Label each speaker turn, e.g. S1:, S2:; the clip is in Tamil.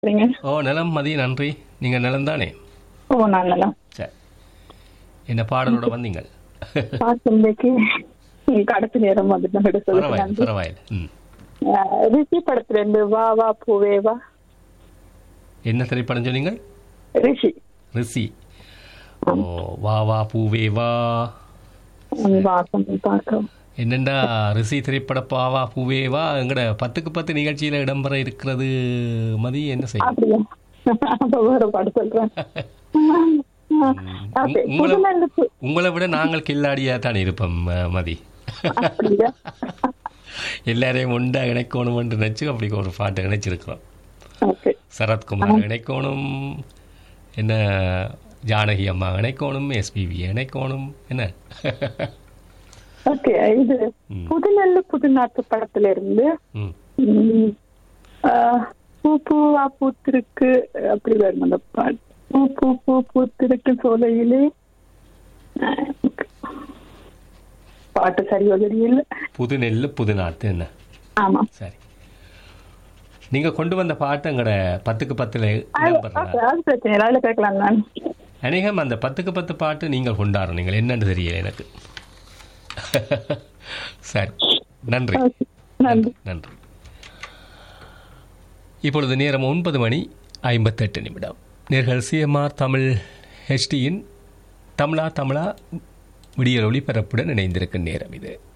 S1: இருக்கிறீங்க
S2: ஓ நலம் மதி நன்றி நீங்கள் நலம் தானே
S1: ஓ நான் நல்லா
S2: சரி என்ன பாடலோட வந்தீங்கள்
S1: பாட்டு இன்றைக்கு கடைசி நேரம் வந்துட்டு
S2: பரவாயில்ல பரவாயில்ல ம்
S1: ரிஷி படத்துல இருந்து வா வா பூவே வா
S2: என்ன திரைப்படம் சொன்னீங்கள்
S1: ரிஷி
S2: ரிஷி ஓ வா வா பூவே வா
S1: உன் வாசம் பார்க்க
S2: என்னண்டா ரிஷி திரைப்பட பாவா பூவே வா எங்கட பத்துக்கு பத்து நிகழ்ச்சியில் இடம்பெற இருக்கிறது மதி என்ன செய்யும்
S1: அப்படியா அப்ப வேற பாட்டு சொல்றேன் Okay,
S2: உங்களை
S1: புதுநெல்லு பு-
S2: உங்களை விட நாங்கள் கில்லாடியா தானே இருப்போம் அஹ், மதி
S1: அப்படியா
S2: எல்லாரையும் உண்டா இணைக்கணும் என்று நினச்சி அப்படி ஒரு பாட்டு இணைச்சிருக்கிறோம்
S1: ஓகே
S2: சரத்குமார் இணைக்கணும் என்ன ஜானகி அம்மா இணைக்கணும் எஸ்பிபி இணைக்கணும் என்ன
S1: ஓகே இது புதுநெல்லு புதுநாட்டு படத்துல இருந்து
S2: ம்
S1: ம், ஆ, பூ பூவா பூத்திருக்கு அப்படி வரும் அந்த பாட்டு பூ பூ பூ பூத்திருக்கு சோலையிலே ஆ, பாட்டு சரியா தெரியல
S2: புது நெல் புது நாத்து என்ன
S1: ஆமா
S2: சரி நீங்க கொண்டு வந்த பாட்டு எங்கட பத்துக்கு பத்துல
S1: அது
S2: இடம்பெறா
S1: okay, அது பிரச்சனை இல்லை அதுல கேட்கலாம் நான்
S2: அநேகம் அந்த பத்துக்கு பத்து பாட்டு நீங்கள் கொண்டாடும் நீங்கள் என்னன்னு தெரியல எனக்கு சரி நன்றி
S1: Okay, நன்றி
S2: நன்றி இப்பொழுது நேரம் ஒன்பது மணி ஐம்பத்தெட்டு நிமிடம் நேர்கள் சிஎம்ஆர் தமிழ் ஹெச்டியின் தமிழா தமிழா விடியல் ஒளிபரப்புடன் இணைந்திருக்கும் நேரம் இது